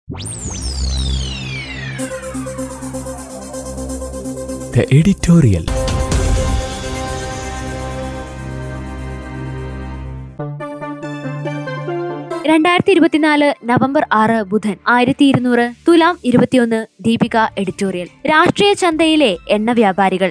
The editorial. രണ്ടായിരത്തി ഇരുപത്തിനാല് November ആറ് ബുധൻ ആയിരത്തി ഇരുന്നൂറ് തുലാം ഇരുപത്തിയൊന്ന് ദീപിക എഡിറ്റോറിയൽ രാഷ്ട്രീയ ചന്തയിലെ എണ്ണ വ്യാപാരികൾ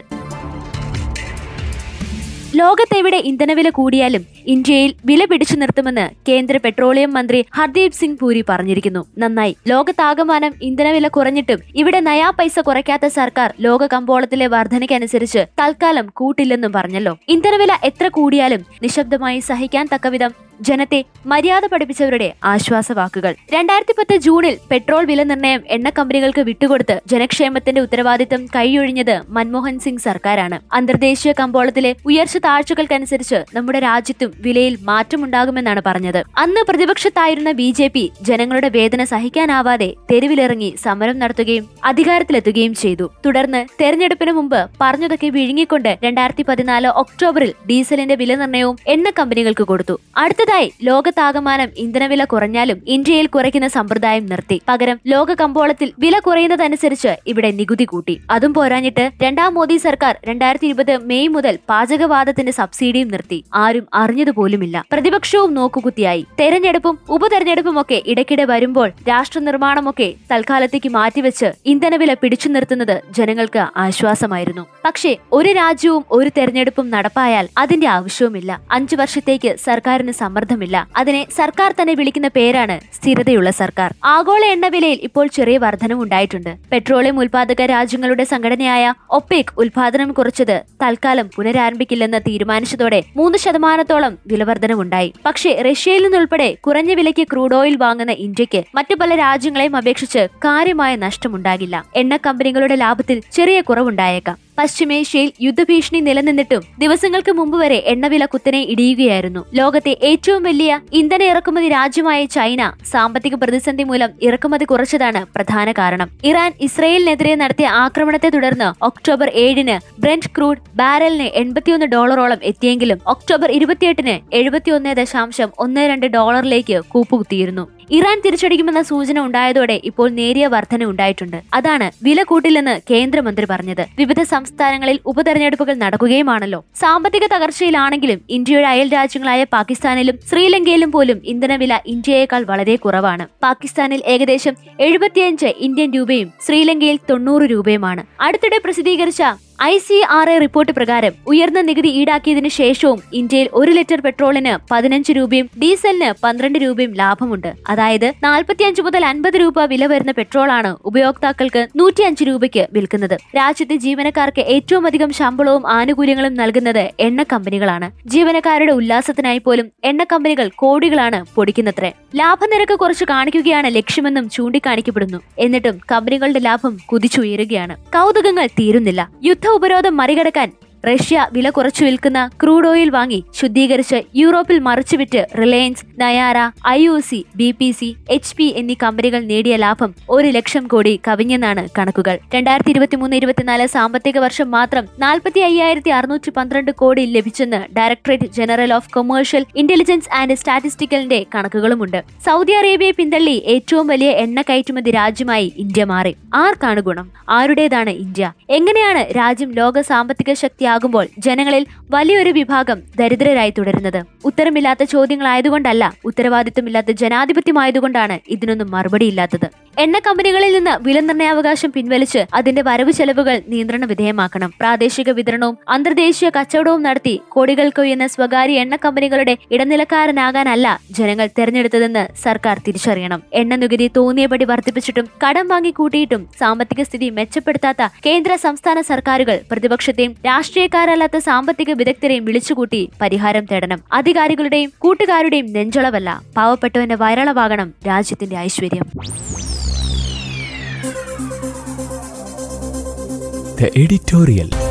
ലോകത്തെവിടെ ഇന്ധനവില കൂടിയാലും ഇന്ത്യയിൽ വില പിടിച്ചു നിർത്തുമെന്ന് കേന്ദ്ര പെട്രോളിയം മന്ത്രി ഹർദീപ് സിംഗ് പൂരി പറഞ്ഞിരിക്കുന്നു നന്നായി ലോകത്താകമാനം ഇന്ധനവില കുറഞ്ഞിട്ടും ഇവിടെ നയാ പൈസ കുറയ്ക്കാത്ത സർക്കാർ ലോക കമ്പോളത്തിലെ വർധനയ്ക്കനുസരിച്ച് തൽക്കാലം കൂട്ടില്ലെന്നും പറഞ്ഞല്ലോ ഇന്ധനവില എത്ര കൂടിയാലും നിശബ്ദമായി സഹിക്കാൻ തക്കവിധം ജനത്തെ മര്യാദ പഠിപ്പിച്ചവരുടെ ആശ്വാസവാക്കുകൾ രണ്ടായിരത്തി പത്ത് ജൂണിൽ പെട്രോൾ വില നിർണ്ണയം എണ്ണ കമ്പനികൾക്ക് വിട്ടുകൊടുത്ത് ജനക്ഷേമത്തിന്റെ ഉത്തരവാദിത്തം കൈയൊഴിഞ്ഞത് മൻമോഹൻ സിംഗ് സർക്കാരാണ് അന്തർദേശീയ കമ്പോളത്തിലെ ഉയർച്ച താഴ്ചകൾക്കനുസരിച്ച് നമ്മുടെ രാജ്യത്തും വിലയിൽ മാറ്റമുണ്ടാകുമെന്നാണ് പറഞ്ഞത് അന്ന് പ്രതിപക്ഷത്തായിരുന്ന ബി ജെ പി ജനങ്ങളുടെ വേദന സഹിക്കാനാവാതെ തെരുവിലിറങ്ങി സമരം നടത്തുകയും അധികാരത്തിലെത്തുകയും ചെയ്തു തുടർന്ന് തെരഞ്ഞെടുപ്പിന് മുമ്പ് പറഞ്ഞതൊക്കെ വിഴുങ്ങിക്കൊണ്ട് രണ്ടായിരത്തി പതിനാല് ഒക്ടോബറിൽ ഡീസലിന്റെ വില നിർണ്ണയവും എണ്ണ കമ്പനികൾക്ക് കൊടുത്തു അടുത്തതായി ലോകത്താകമാനം ഇന്ധനവില കുറഞ്ഞാലും ഇന്ത്യയിൽ കുറയ്ക്കുന്ന സമ്പ്രദായം നിർത്തി പകരം ലോക കമ്പോളത്തിൽ വില കുറയുന്നതനുസരിച്ച് ഇവിടെ നികുതി കൂട്ടി അതും പോരാഞ്ഞിട്ട് രണ്ടാം മോദി സർക്കാർ രണ്ടായിരത്തി ഇരുപത് മെയ് മുതൽ പാചകവാദത്തിന്റെ സബ്സിഡിയും നിർത്തി ആരും അറിഞ്ഞതുപോലുമില്ല പ്രതിപക്ഷവും നോക്കുകുത്തിയായി തെരഞ്ഞെടുപ്പും ഉപതെരഞ്ഞെടുപ്പും ഒക്കെ ഇടയ്ക്കിടെ വരുമ്പോൾ രാഷ്ട്ര നിർമ്മാണമൊക്കെ തൽക്കാലത്തേക്ക് മാറ്റിവെച്ച് ഇന്ധനവില പിടിച്ചു നിർത്തുന്നത് ജനങ്ങൾക്ക് ആശ്വാസമായിരുന്നു പക്ഷേ ഒരു രാജ്യവും ഒരു തെരഞ്ഞെടുപ്പും നടപ്പായാൽ അതിന്റെ ആവശ്യവുമില്ല അഞ്ചു വർഷത്തേക്ക് സർക്കാരിന് സമ്മർദ്ദമില്ല അതിനെ സർക്കാർ തന്നെ വിളിക്കുന്ന പേരാണ് സ്ഥിരതയുള്ള സർക്കാർ ആഗോള എണ്ണവിലയിൽ ഇപ്പോൾ ചെറിയ വർധനം ഉണ്ടായിട്ടുണ്ട് പെട്രോളിയം ഉൽപാദക രാജ്യങ്ങളുടെ സംഘടനയായ ഒപെക് ഉൽപാദനം കുറച്ചത് തൽക്കാലം പുനരാരംഭിക്കില്ലെന്ന് തീരുമാനിച്ചതോടെ മൂന്ന് ശതമാനത്തോളം വിലവർധനവുണ്ടായി പക്ഷേ റഷ്യയിൽ നിന്നുൾപ്പെടെ കുറഞ്ഞ വിലയ്ക്ക് ക്രൂഡ് ഓയിൽ വാങ്ങുന്ന ഇന്ത്യക്ക് മറ്റു പല രാജ്യങ്ങളെയും അപേക്ഷിച്ച് കാര്യമായ നഷ്ടമുണ്ടാകില്ല എണ്ണ കമ്പനികളുടെ ലാഭത്തിൽ ചെറിയ കുറവുണ്ടായേക്കാം പശ്ചിമേഷ്യയിൽ യുദ്ധഭീഷണി നിലനിന്നിട്ടും ദിവസങ്ങൾക്ക് മുമ്പ് വരെ എണ്ണവില കുത്തനെ ഇടിയുകയായിരുന്നു ലോകത്തെ ഏറ്റവും വലിയ ഇന്ധന ഇറക്കുമതി രാജ്യമായ ചൈന സാമ്പത്തിക പ്രതിസന്ധി മൂലം ഇറക്കുമതി കുറച്ചതാണ് പ്രധാന കാരണം ഇറാൻ ഇസ്രയേലിനെതിരെ നടത്തിയ ആക്രമണത്തെ തുടർന്ന് ഒക്ടോബർ ഏഴിന് ബ്രെന്റ് ക്രൂഡ് ബാരലിന് എൺപത്തിയൊന്ന് ഡോളറോളം എത്തിയെങ്കിലും ഒക്ടോബർ ഇരുപത്തിയെട്ടിന് എഴുപത്തിയൊന്ന് ദശാംശം ഒന്ന് രണ്ട് ഡോളറിലേക്ക് കൂപ്പുകുത്തിയിരുന്നു ഇറാൻ തിരിച്ചടിക്കുമെന്ന സൂചന ഉണ്ടായതോടെ ഇപ്പോൾ നേരിയ വർധന ഉണ്ടായിട്ടുണ്ട് അതാണ് വില കൂട്ടില്ലെന്ന് കേന്ദ്രമന്ത്രി പറഞ്ഞത് വിവിധ സംസ്ഥാനങ്ങളിൽ ഉപതെരഞ്ഞെടുപ്പുകൾ നടക്കുകയുമാണല്ലോ സാമ്പത്തിക തകർച്ചയിലാണെങ്കിലും ഇന്ത്യയുടെ അയൽ രാജ്യങ്ങളായ പാകിസ്ഥാനിലും ശ്രീലങ്കയിലും പോലും ഇന്ധനവില ഇന്ത്യയേക്കാൾ വളരെ കുറവാണ് പാകിസ്ഥാനിൽ ഏകദേശം എഴുപത്തിയഞ്ച് ഇന്ത്യൻ രൂപയും ശ്രീലങ്കയിൽ തൊണ്ണൂറ് രൂപയുമാണ് അടുത്തിടെ പ്രസിദ്ധീകരിച്ച I C R A report പ്രകാരം ഉയർന്ന നികുതി ഈടാക്കിയതിനു ശേഷവും ഇന്ത്യയിൽ ഒരു ലിറ്റർ പെട്രോളിന് പതിനഞ്ച് രൂപയും ഡീസലിന് പന്ത്രണ്ട് രൂപയും ലാഭമുണ്ട് അതായത് നാൽപ്പത്തിയഞ്ച് മുതൽ അൻപത് രൂപ വില വരുന്ന പെട്രോളാണ് ഉപയോക്താക്കൾക്ക് നൂറ്റിയഞ്ച് രൂപയ്ക്ക് വിൽക്കുന്നത് രാജ്യത്തെ ജീവനക്കാർക്ക് ഏറ്റവും അധികം ശമ്പളവും ആനുകൂല്യങ്ങളും നൽകുന്നത് എണ്ണ കമ്പനികളാണ് ജീവനക്കാരുടെ ഉല്ലാസത്തിനായി പോലും എണ്ണ കമ്പനികൾ കോടികളാണ് പൊടിക്കുന്നത്രേ ലാഭനിരക്ക് കുറച്ച് കാണിക്കുകയാണ് ലക്ഷ്യമെന്നും ചൂണ്ടിക്കാണിക്കപ്പെടുന്നു എന്നിട്ടും കമ്പനികളുടെ ലാഭം കുതിച്ചുയരുകയാണ് കൗതുകങ്ങൾ തീരുന്നില്ല യുദ്ധ ഉപരോധം മറികടക്കാൻ റഷ്യ വില കുറച്ചു വിൽക്കുന്ന ക്രൂഡ് ഓയിൽ വാങ്ങി ശുദ്ധീകരിച്ച് യൂറോപ്പിൽ മറിച്ചുവിറ്റ് Reliance Nayara I O C B P C H P എന്നീ കമ്പനികൾ നേടിയ ലാഭം ഒരു ലക്ഷം കോടി കവിഞ്ഞെന്നാണ് കണക്കുകൾ രണ്ടായിരത്തി ഇരുപത്തിമൂന്ന് ഇരുപത്തിനാല് സാമ്പത്തിക വർഷം മാത്രം നാൽപ്പത്തി അയ്യായിരത്തി അറുന്നൂറ്റി പന്ത്രണ്ട് കോടി ലഭിച്ചെന്ന് directorate general of commercial intelligence and സ്റ്റാറ്റിസ്റ്റിക്കലിന്റെ കണക്കുകളുമുണ്ട് സൗദി അറേബ്യയെ പിന്തള്ളി ഏറ്റവും വലിയ എണ്ണ കയറ്റുമതി രാജ്യമായി ഇന്ത്യ മാറി ആർക്കാണ് ഗുണം ആരുടേതാണ് ഇന്ത്യ എങ്ങനെയാണ് രാജ്യം ലോക സാമ്പത്തിക ശക്തിയാകുമ്പോൾ ജനങ്ങളിൽ വലിയൊരു വിഭാഗം ദരിദ്രരായി തുടരുന്നത് ഉത്തരമില്ലാത്ത ചോദ്യങ്ങളായതുകൊണ്ടല്ല ഉത്തരവാദിത്തമില്ലാത്ത ജനാധിപത്യമായതുകൊണ്ടാണ് ഇതിനൊന്നും മറുപടിയില്ലാത്തത് എണ്ണ കമ്പനികളിൽ നിന്ന് വില നിർണ്ണയാവകാശം പിൻവലിച്ച് അതിന്റെ വരവ് ചെലവുകൾ നിയന്ത്രണ വിധേയമാക്കണം പ്രാദേശിക വിതരണവും അന്തർദേശീയ കച്ചവടവും നടത്തി കോടികൾക്ക് ഉയർന്ന സ്വകാര്യ എണ്ണ കമ്പനികളുടെ ഇടനിലക്കാരനാകാനല്ല ജനങ്ങൾ തെരഞ്ഞെടുത്തതെന്ന് സർക്കാർ തിരിച്ചറിയണം എണ്ണ നികുതി തോന്നിയപടി വർദ്ധിപ്പിച്ചിട്ടും കടം വാങ്ങി കൂട്ടിയിട്ടും സാമ്പത്തിക സ്ഥിതി മെച്ചപ്പെടുത്താത്ത കേന്ദ്ര സംസ്ഥാന സർക്കാരുകൾ പ്രതിപക്ഷത്തെയും രാഷ്ട്രീയക്കാരല്ലാത്ത സാമ്പത്തിക വിദഗ്ധരെയും വിളിച്ചുകൂട്ടി പരിഹാരം തേടണം അധികാരികളുടെയും കൂട്ടുകാരുടെയും നെഞ്ചളവല്ല പാവപ്പെട്ടവന്റെ വയറളവാകണം രാജ്യത്തിന്റെ ഐശ്വര്യം The editorial.